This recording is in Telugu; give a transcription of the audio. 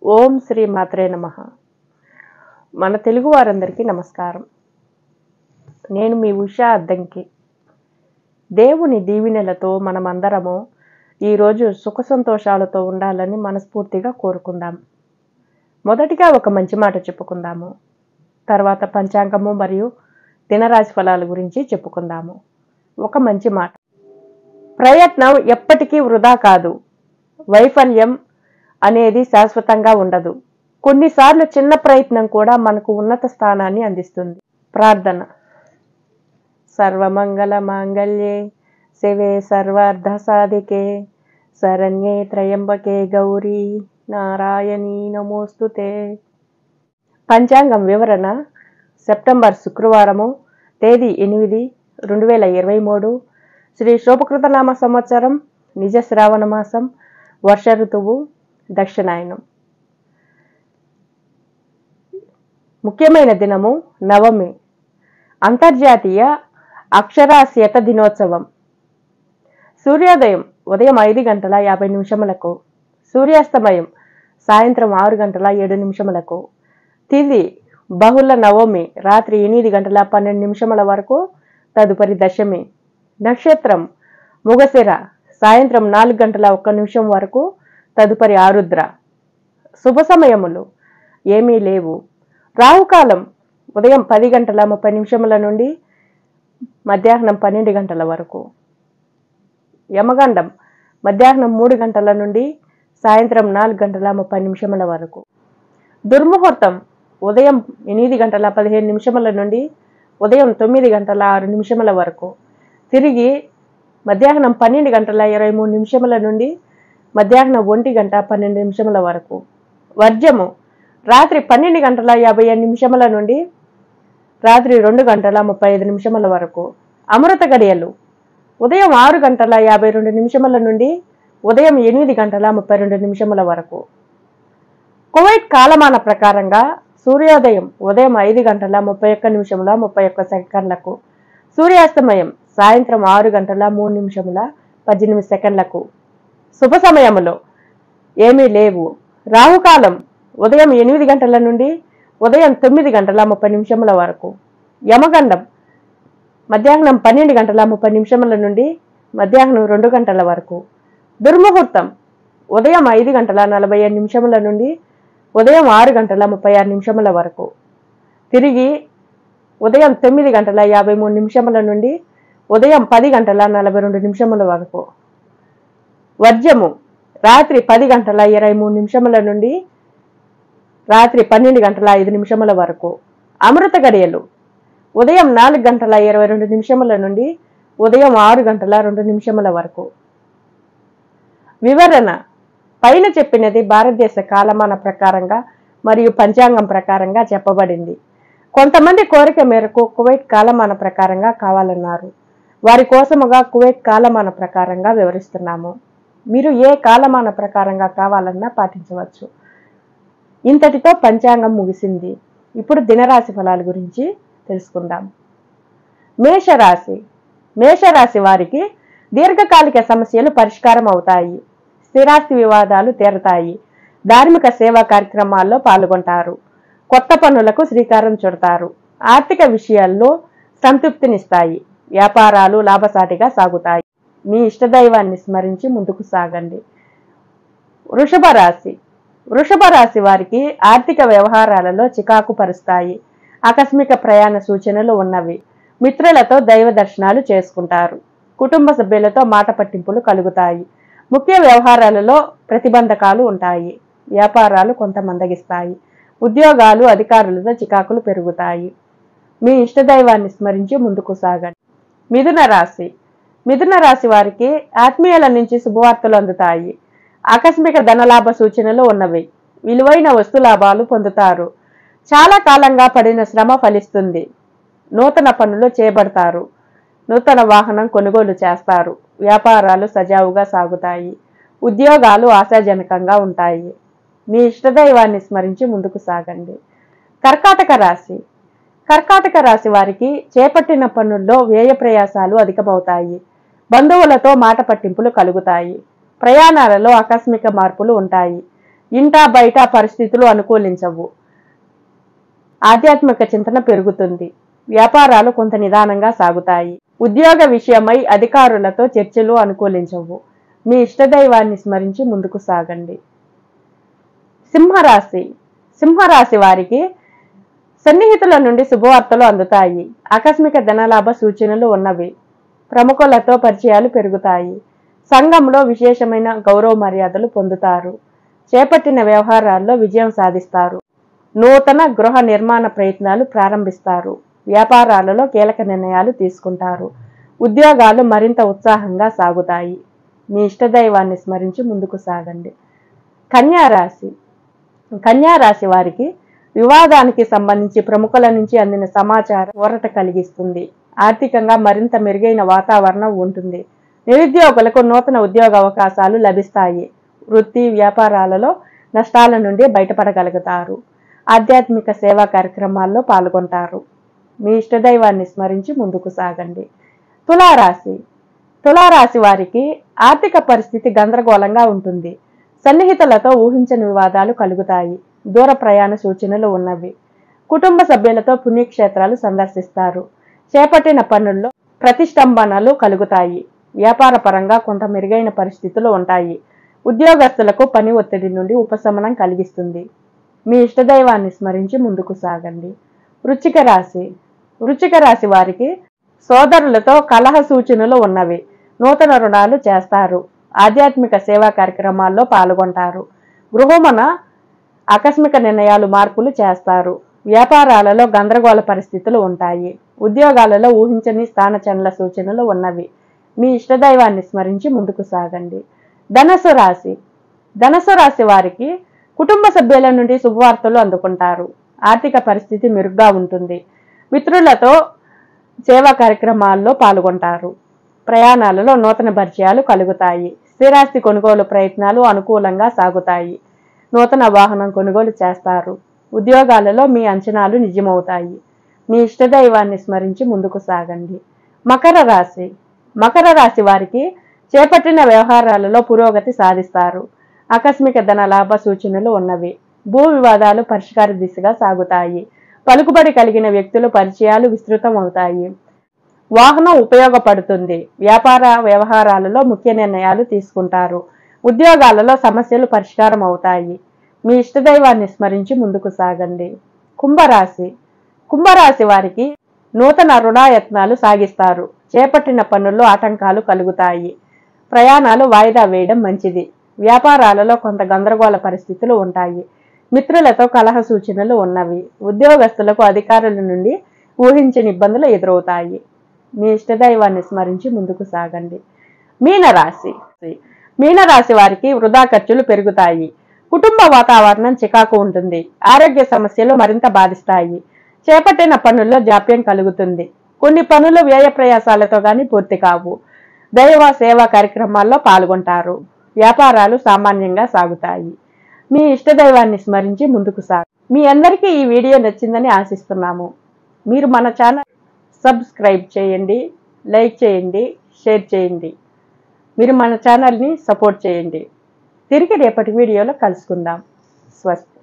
ఓం శ్రీ మాత్రే నమ మన తెలుగు వారందరికీ నమస్కారం నేను మీ ఉషా అద్దంకి దేవుని దీవెనలతో మనమందరము ఈరోజు సుఖ సంతోషాలతో ఉండాలని మనస్ఫూర్తిగా కోరుకుందాం మొదటిగా ఒక మంచి మాట చెప్పుకుందాము తర్వాత పంచాంగము మరియు దినరాశి ఫలాల గురించి చెప్పుకుందాము ఒక మంచి మాట ప్రయత్నం ఎప్పటికీ వృధా కాదు వైఫల్యం అనేది శాశ్వతంగా ఉండదు కొన్నిసార్లు చిన్న ప్రయత్నం కూడా మనకు ఉన్నత స్థానాన్ని అందిస్తుంది ప్రార్థన సర్వమంగళ మాంగళ్యే శివే సర్వార్థ సాధికే శరణ్యే త్రయంబకే గౌరీ నారాయణీ నమోస్తుతే పంచాంగం వివరణ సెప్టెంబర్ శుక్రవారము తేదీ ఎనిమిది రెండు వేల ఇరవై మూడు శ్రీ శోభకృతనామ సంవత్సరం నిజ శ్రావణ మాసం వర్ష ఋతువు దక్షిణాయనం ముఖ్యమైన దినము నవమి అంతర్జాతీయ అక్షరాస్యత దినోత్సవం సూర్యోదయం ఉదయం ఐదు గంటల యాభై నిమిషములకు సూర్యాస్తమయం సాయంత్రం ఆరు గంటల ఏడు నిమిషములకు తిది బహుళ నవమి రాత్రి ఎనిమిది గంటల పన్నెండు నిమిషముల వరకు తదుపరి దశమి నక్షత్రం ముగశిర సాయంత్రం నాలుగు గంటల ఒక్క నిమిషం వరకు తదుపరి ఆరుద్ర శుభ సమయములు ఏమీ లేవు రాహుకాలం ఉదయం పది గంటల ముప్పై నిమిషముల నుండి మధ్యాహ్నం పన్నెండు గంటల వరకు యమగండం మధ్యాహ్నం మూడు గంటల నుండి సాయంత్రం నాలుగు గంటల ముప్పై నిమిషముల వరకు దుర్ముహూర్తం ఉదయం ఎనిమిది గంటల పదిహేను నిమిషముల నుండి ఉదయం తొమ్మిది గంటల ఆరు నిమిషముల వరకు తిరిగి మధ్యాహ్నం పన్నెండు గంటల ఇరవై మూడు నిమిషముల నుండి మధ్యాహ్నం ఒంటి గంట పన్నెండు నిమిషముల వరకు వర్జము రాత్రి పన్నెండు గంటల యాభై ఐదు నిమిషముల నుండి రాత్రి రెండు గంటల ముప్పై ఐదు నిమిషముల వరకు అమృత గడియలు ఉదయం ఆరు గంటల యాభై రెండు నిమిషముల నుండి ఉదయం ఎనిమిది గంటల ముప్పై రెండు నిమిషముల వరకు కువైట్ కాలమాన ప్రకారంగా సూర్యోదయం ఉదయం ఐదు గంటల ముప్పై ఒక్క నిమిషముల ముప్పై ఒక్క సెకండ్లకు సూర్యాస్తమయం సాయంత్రం ఆరు గంటల మూడు నిమిషముల పద్దెనిమిది సెకండ్లకు శుభ సమయములో ఏమీ లేవు రాహుకాలం ఉదయం ఎనిమిది గంటల నుండి ఉదయం తొమ్మిది గంటల ముప్పై నిమిషముల వరకు యమగండం మధ్యాహ్నం పన్నెండు గంటల ముప్పై నిమిషముల నుండి మధ్యాహ్నం రెండు గంటల వరకు దుర్ముహూర్తం ఉదయం ఐదు గంటల నలభై ఐదు నిమిషముల నుండి ఉదయం ఆరు గంటల ముప్పై ఆరు నిమిషముల వరకు తిరిగి ఉదయం తొమ్మిది గంటల యాభై మూడు నిమిషముల నుండి ఉదయం పది గంటల నలభై రెండు నిమిషముల వరకు వర్జము రాత్రి పది గంటల ఇరవై మూడు నిమిషముల నుండి రాత్రి పన్నెండు గంటల ఐదు నిమిషముల వరకు అమృత గడియలు ఉదయం నాలుగు గంటల ఇరవై రెండు నిమిషముల నుండి ఉదయం ఆరు గంటల రెండు నిమిషముల వరకు వివరణ పైన చెప్పినది భారతదేశ కాలమాన ప్రకారంగా మరియు పంచాంగం ప్రకారంగా చెప్పబడింది కొంతమంది కోరిక మేరకు కువైట్ కాలమాన ప్రకారంగా కావాలన్నారు వారి కోసముగా కువైట్ కాలమాన ప్రకారంగా వివరిస్తున్నాము మీరు ఏ కాలమాన ప్రకారంగా కావాలన్నా పాటించవచ్చు ఇంతటితో పంచాంగం ముగిసింది ఇప్పుడు దినరాశి ఫలాల గురించి తెలుసుకుందాం మేషరాశి మేషరాశి వారికి దీర్ఘకాలిక సమస్యలు పరిష్కారం అవుతాయి స్థిరాస్తి వివాదాలు తీరతాయి ధార్మిక సేవా కార్యక్రమాల్లో పాల్గొంటారు కొత్త పనులకు శ్రీకారం చుడతారు ఆర్థిక విషయాల్లో సంతృప్తినిస్తాయి వ్యాపారాలు లాభసాటిగా సాగుతాయి మీ ఇష్టదైవాన్ని స్మరించి ముందుకు సాగండి వృషభ రాశి వృషభ రాశి వారికి ఆర్థిక వ్యవహారాలలో చికాకు పరుస్తాయి ఆకస్మిక ప్రయాణ సూచనలు ఉన్నవి మిత్రులతో దైవ దర్శనాలు చేసుకుంటారు కుటుంబ సభ్యులతో మాట పట్టింపులు కలుగుతాయి ముఖ్య వ్యవహారాలలో ప్రతిబంధకాలు ఉంటాయి వ్యాపారాలు కొంత మందగిస్తాయి ఉద్యోగాలు అధికారులతో చికాకులు పెరుగుతాయి మీ ఇష్టదైవాన్ని స్మరించి ముందుకు సాగండి మిథున రాశి మిథున రాశి వారికి ఆత్మీయుల నుంచి శుభవార్తలు అందుతాయి ఆకస్మిక ధనలాభ సూచనలు ఉన్నవి విలువైన వస్తు లాభాలు పొందుతారు చాలా కాలంగా పడిన శ్రమ ఫలిస్తుంది నూతన పనులు చేపడతారు నూతన వాహనం కొనుగోలు చేస్తారు వ్యాపారాలు సజావుగా సాగుతాయి ఉద్యోగాలు ఆశాజనకంగా ఉంటాయి మీ ఇష్టదైవాన్ని స్మరించి ముందుకు సాగండి కర్కాటక రాశి కర్కాటక రాశి వారికి చేపట్టిన పనుల్లో వ్యయ ప్రయాసాలు అధికమవుతాయి బంధువులతో మాట పట్టింపులు కలుగుతాయి ప్రయాణాలలో ఆకస్మిక మార్పులు ఉంటాయి ఇంటా బయట పరిస్థితులు అనుకూలించవు ఆధ్యాత్మిక చింతన పెరుగుతుంది వ్యాపారాలు కొంత నిదానంగా సాగుతాయి ఉద్యోగ విషయమై అధికారులతో చర్చలు అనుకూలించవు మీ ఇష్టదైవాన్ని స్మరించి ముందుకు సాగండి సింహరాశి సింహరాశి వారికి సన్నిహితుల నుండి శుభవార్తలు అందుతాయి ఆకస్మిక ధనలాభ సూచనలు ఉన్నవి ప్రముఖులతో పరిచయాలు పెరుగుతాయి సంఘంలో విశేషమైన గౌరవ మర్యాదలు పొందుతారు చేపట్టిన వ్యవహారాల్లో విజయం సాధిస్తారు నూతన గృహ నిర్మాణ ప్రయత్నాలు ప్రారంభిస్తారు వ్యాపారాలలో కీలక నిర్ణయాలు తీసుకుంటారు ఉద్యోగాలు మరింత ఉత్సాహంగా సాగుతాయి మీ ఇష్టదైవాన్ని స్మరించి ముందుకు సాగండి కన్యా రాశి కన్యా రాశి వారికి వివాదానికి సంబంధించి ప్రముఖుల నుంచి అందిన సమాచారం ఊరట కలిగిస్తుంది ఆర్థికంగా మరింత మెరుగైన వాతావరణం ఉంటుంది నిరుద్యోగులకు నూతన ఉద్యోగ అవకాశాలు లభిస్తాయి వృత్తి వ్యాపారాలలో నష్టాల నుండి బయటపడగలుగుతారు ఆధ్యాత్మిక సేవా కార్యక్రమాల్లో పాల్గొంటారు మీ ఇష్టదైవాన్ని స్మరించి ముందుకు సాగండి తులారాశి తులారాశి వారికి ఆర్థిక పరిస్థితి గందరగోళంగా ఉంటుంది సన్నిహితులతో ఊహించని వివాదాలు కలుగుతాయి దూర ప్రయాణ సూచనలు ఉన్నవి కుటుంబ సభ్యులతో పుణ్యక్షేత్రాలు సందర్శిస్తారు చేపట్టిన పనుల్లో ప్రతిష్టంభనలు కలుగుతాయి వ్యాపార పరంగా కొంత మెరుగైన పరిస్థితులు ఉంటాయి ఉద్యోగస్తులకు పని ఒత్తిడి నుండి ఉపశమనం కలిగిస్తుంది మీ ఇష్టదైవాన్ని స్మరించి ముందుకు సాగండి వృచ్చిక రాశి వృచ్చిక రాశి వారికి సోదరులతో కలహ సూచనలు ఉన్నవి నూతన రుణాలు చేస్తారు ఆధ్యాత్మిక సేవా కార్యక్రమాల్లో పాల్గొంటారు గృహమున ఆకస్మిక నిర్ణయాలు మార్పులు చేస్తారు వ్యాపారాలలో గందరగోళ పరిస్థితులు ఉంటాయి ఉద్యోగాలలో ఊహించని స్థానచలన సూచనలు ఉన్నవి మీ ఇష్టదైవాన్ని స్మరించి ముందుకు సాగండి ధనస్సు రాశి ధనస్సు రాశి వారికి కుటుంబ సభ్యుల నుండి శుభవార్తలు అందుకుంటారు ఆర్థిక పరిస్థితి మెరుగ్గా ఉంటుంది మిత్రులతో సేవా కార్యక్రమాల్లో పాల్గొంటారు ప్రయాణాలలో నూతన పరిచయాలు కలుగుతాయి స్థిరాస్తి కొనుగోలు ప్రయత్నాలు అనుకూలంగా సాగుతాయి నూతన వాహనం కొనుగోలు చేస్తారు ఉద్యోగాలలో మీ అంచనాలు నిజమవుతాయి మీ ఇష్టదైవాన్ని స్మరించి ముందుకు సాగండి మకర రాశి మకర రాశి వారికి చేపట్టిన వ్యవహారాలలో పురోగతి సాధిస్తారు ఆకస్మిక ధన లాభ సూచనలు ఉన్నవి భూ వివాదాలు పరిష్కార దిశగా సాగుతాయి పలుకుబడి కలిగిన వ్యక్తులు పరిచయాలు విస్తృతం అవుతాయి వాహనం ఉపయోగపడుతుంది వ్యాపార వ్యవహారాలలో ముఖ్య నిర్ణయాలు తీసుకుంటారు ఉద్యోగాలలో సమస్యలు పరిష్కారం అవుతాయి మీ ఇష్టదైవాన్ని స్మరించి ముందుకు సాగండి కుంభరాశి కుంభరాశి వారికి నూతన రుణాయత్నాలు సాగిస్తారు చేపట్టిన పనుల్లో ఆటంకాలు కలుగుతాయి ప్రయాణాలు వాయిదా వేయడం మంచిది వ్యాపారాలలో కొంత గందరగోళ పరిస్థితులు ఉంటాయి మిత్రులతో కలహ సూచనలు ఉన్నవి ఉద్యోగస్తులకు అధికారుల నుండి ఊహించని ఇబ్బందులు ఎదురవుతాయి మీ ఇష్టదైవాన్ని స్మరించి ముందుకు సాగండి మీనరాశి మీనరాశి వారికి వృధా ఖర్చులు పెరుగుతాయి కుటుంబ వాతావరణం చికాకు ఉంటుంది ఆరోగ్య సమస్యలు మరింత బాధిస్తాయి చేపట్టిన పనుల్లో జాప్యం కలుగుతుంది కొన్ని పనులు వ్యయ ప్రయాసాలతో గాని పూర్తి కావు దైవ సేవా కార్యక్రమాల్లో పాల్గొంటారు వ్యాపారాలు సామాన్యంగా సాగుతాయి మీ ఇష్టదైవాన్ని స్మరించి ముందుకు సాగు మీ అందరికీ ఈ వీడియో నచ్చిందని ఆశిస్తున్నాము మీరు మన ఛానల్ సబ్స్క్రైబ్ చేయండి లైక్ చేయండి షేర్ చేయండి మీరు మన ఛానల్ని సపోర్ట్ చేయండి తిరిగి రేపటి వీడియోలో కలుసుకుందాం స్వస్తి